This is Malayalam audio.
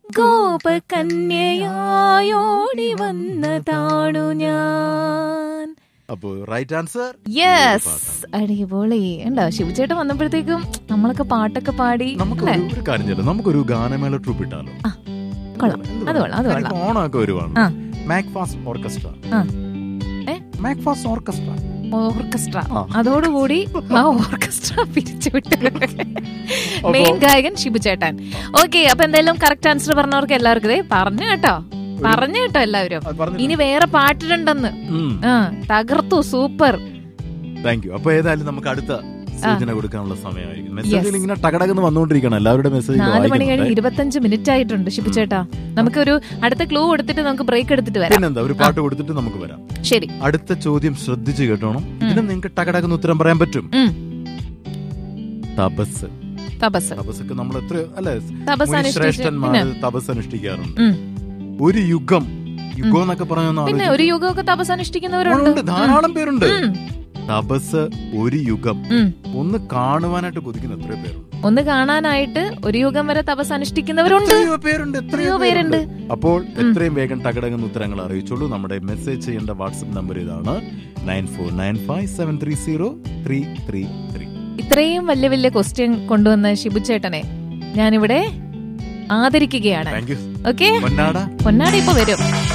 ഗോപകന്യയായോടി വന്നതാണു ഞാൻ അപ്പൊ റൈറ്റ് ആൻസർ യെസ് അടിപൊളി ഉണ്ടോ ശിവചേട്ടൻ വന്നപ്പോഴത്തേക്കും നമ്മളൊക്കെ പാട്ടൊക്കെ പാടി നമുക്ക് അല്ലേ? ഒരു- ഒരു കാര്യം ചെയ്യാം നമുക്കൊരു ഗാനമേള ട്രൂപ്പ് ഇട്ടാലോ കൊള്ളാം അത് കൊള്ളാം അത് കൊള്ളാം ഓണമൊക്കെ വരുവാണ് ആ. മാക്ഫാസ് ഓർക്കസ്ട്ര ആ. ഏ? മാക്ഫാസ് ഓർക്കസ്ട്ര ഓർക്കസ്ട്ര ആ. അതോടുകൂടി ആ ഓർക്കസ്ട്ര പിരിച്ചുവിട്ടു മെയിൻ ഗായകൻ ഷിബു ചേട്ടൻ ഓക്കെ അപ്പൊ എന്തായാലും കറക്റ്റ് ആൻസർ പറഞ്ഞവർക്ക് എല്ലാവർക്കും ഇതേ പറഞ്ഞു കേട്ടോ പറഞ്ഞു കേട്ടോ എല്ലാവരും അത് പറഞ്ഞു ഇനി വേറെ പാട്ടിട്ടുണ്ടെന്ന് ആ തകർത്തു സൂപ്പർ താങ്ക് യു അപ്പൊ ഏതായാലും നമുക്ക് അടുത്ത സൂചന കൊടുക്കാനുള്ള സമയമായിരിക്കും മെസ്സേജിൽ ഇങ്ങനെ ടകടകന്ന് വന്നുകൊണ്ടിരിക്കണം എല്ലാവരുടെ മെസ്സേജ് നാല് മണി കഴിഞ്ഞ് ഇരുപത്തഞ്ച് മിനിറ്റ് ആയിട്ടുണ്ട് ഷിബു ചേട്ടാ നമുക്കൊരു അടുത്ത ക്ലൂ കൊടുത്തിട്ട് നമുക്ക് ബ്രേക്ക് എടുത്തിട്ട് വരാം പിന്നെന്താ ഒരു പാട്ട് കൊടുത്തിട്ട് നമുക്ക് വരാം ശരി അടുത്ത ചോദ്യം ശ്രദ്ധിച്ചു കേട്ടോണം ഇതിന് നിങ്ങൾക്ക് ടകടകന്ന് ഉത്തരം പറയാൻ പറ്റും ഉം. തപസ് തപസ് തപസ്സൊക്കെ നമ്മൾ എത്ര അല്ലെ തപസ് മുനി അനുഷ്ഠിച്ച് ശ്രേഷ്ഠന്മാർ പിന്നെ തപസ് അനുഷ്ഠിക്കാറുണ്ട് ഉം. ഒരു യുഗം യുഗം എന്നൊക്കെ പറഞ്ഞ പിന്നെ ഒരു യുഗമൊക്കെ തപസ് അനുഷ്ഠിക്കുന്നവരുണ്ട് ധാരാളം പേരുണ്ട് ഉം. തപസ് ഒരു യുഗം ഉം. ഒന്ന് കാണുവാനായിട്ട് കൊതിക്കുന്ന എത്രയോ പേരുണ്ട് ഒന്ന് കാണാനായിട്ട് ഒരു യുഗം വരെ തപസ് അനുഷ്ഠിക്കുന്നവരുണ്ട് എത്രയോ പേരുണ്ട് എത്രയോ എത്രയോ പേരുണ്ട്. അപ്പോൾ എത്രയും വേഗം ടകടകുന്ന ഉത്തരങ്ങൾ അറിയിച്ചോളൂ നമ്മുടെ മെസ്സേജ് ചെയ്യേണ്ട വാട്സ്ആപ്പ് നമ്പർ ഇതാണ് nine four nine five seven three zero three three three ഇത്രയും വലിയ വലിയ ക്വസ്റ്റ്യൻ കൊണ്ടുവന്ന ഷിബു ചേട്ടനെ ഞാനിവിടെ ആദരിക്കുകയാണ് താങ്ക് യു ഓക്കെ പൊന്നാട പൊന്നാടി ഇപ്പൊ വരും